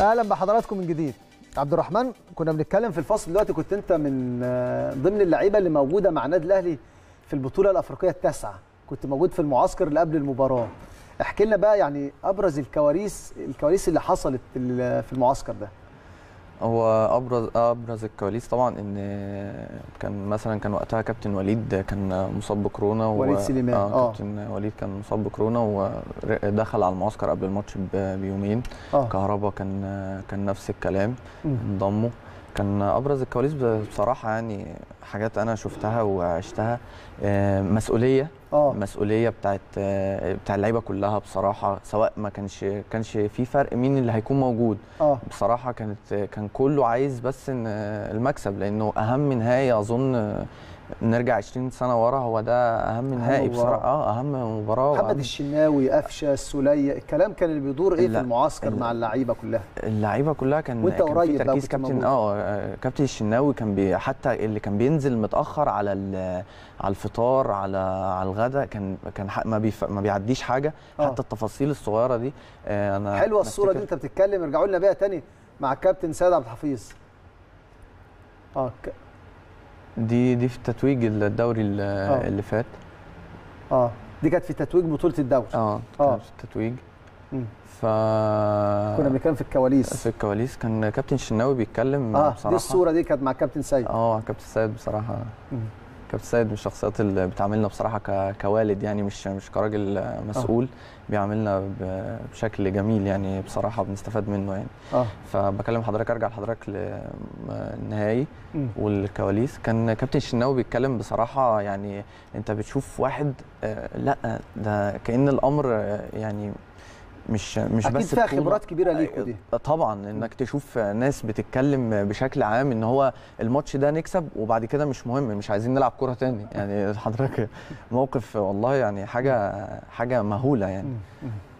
اهلا بحضراتكم من جديد عبد الرحمن كنا بنتكلم في الفصل دلوقتي كنت انت من آه، ضمن اللعيبه اللي موجوده مع النادي الاهلي في البطوله الافريقيه التاسعه كنت موجود في المعسكر اللي قبل المباراه احكي لنا بقى يعني ابرز الكواليس الكواليس اللي حصلت في ال- في المعسكر ده هو ابرز ابرز الكواليس طبعا ان كان مثلا كان وقتها كابتن وليد كان مصاب بكورونا و- وليد سليمان، اه آه. كابتن وليد كان مصاب بكورونا ودخل على المعسكر قبل الماتش ب- بيومين اه كهربا كان كان نفس الكلام مم. انضموا كان ابرز الكواليس بصراحه يعني حاجات انا شفتها وعشتها آه، مسؤوليه اه المسؤوليه بتاعت آه، بتاع اللعيبه كلها بصراحه سواء ما كانش كانش في فرق مين اللي هيكون موجود اه بصراحه كانت كان كله عايز بس ان المكسب لانه اهم نهائي اظن نرجع 20 سنه ورا هو ده اهم نهائي مباراة. بصراحه اه اهم مباراه محمد وأهم- الشناوي قفشه السوليه الكلام كان اللي بيدور ايه في لا، المعسكر لا. مع اللعيبه كلها اللعيبه كلها كان وأنت كان في قريب بقى تركيز كنت كابتن موجود. اه كابتن الشناوي كان بي حتى اللي كان بينزل متاخر على ال- على الفطار على على الغداء كان كان ح- ما بيف ما بيعديش حاجه آه. حتى التفاصيل الصغيره دي آه انا حلوه أنا الصوره دي أفتكر- انت بتتكلم ارجعوا لنا بيها تاني مع الكابتن سيد عبد الحفيظ اه ك... دي دي في تتويج الدوري ال- آه. اللي فات اه دي كانت في تتويج بطوله الدوري اه آه. كان في التتويج مم. ف كنا بنتكلم في الكواليس في الكواليس كان كابتن الشناوي بيتكلم اه بصراحه دي الصوره دي كانت مع الكابتن سيد اه كابتن سيد بصراحه مم. كابتن سيد من الشخصيات اللي بتعاملنا بصراحه ك... كوالد يعني مش مش كراجل مسؤول بيعاملنا ب... بشكل جميل يعني بصراحه بنستفاد منه يعني اه فبكلم حضرتك ارجع لحضرتك للنهائي مم. والكواليس كان كابتن الشناوي بيتكلم بصراحه يعني انت بتشوف واحد آه، لا ده كان الامر آه، يعني مش مش اكيد بس فيها بطولة. خبرات كبيره ليكوا دي طبعا انك تشوف ناس بتتكلم بشكل عام ان هو الماتش ده نكسب وبعد كده مش مهم مش عايزين نلعب كوره تاني يعني حضرتك موقف والله يعني حاجه حاجه مهوله يعني مم. مم.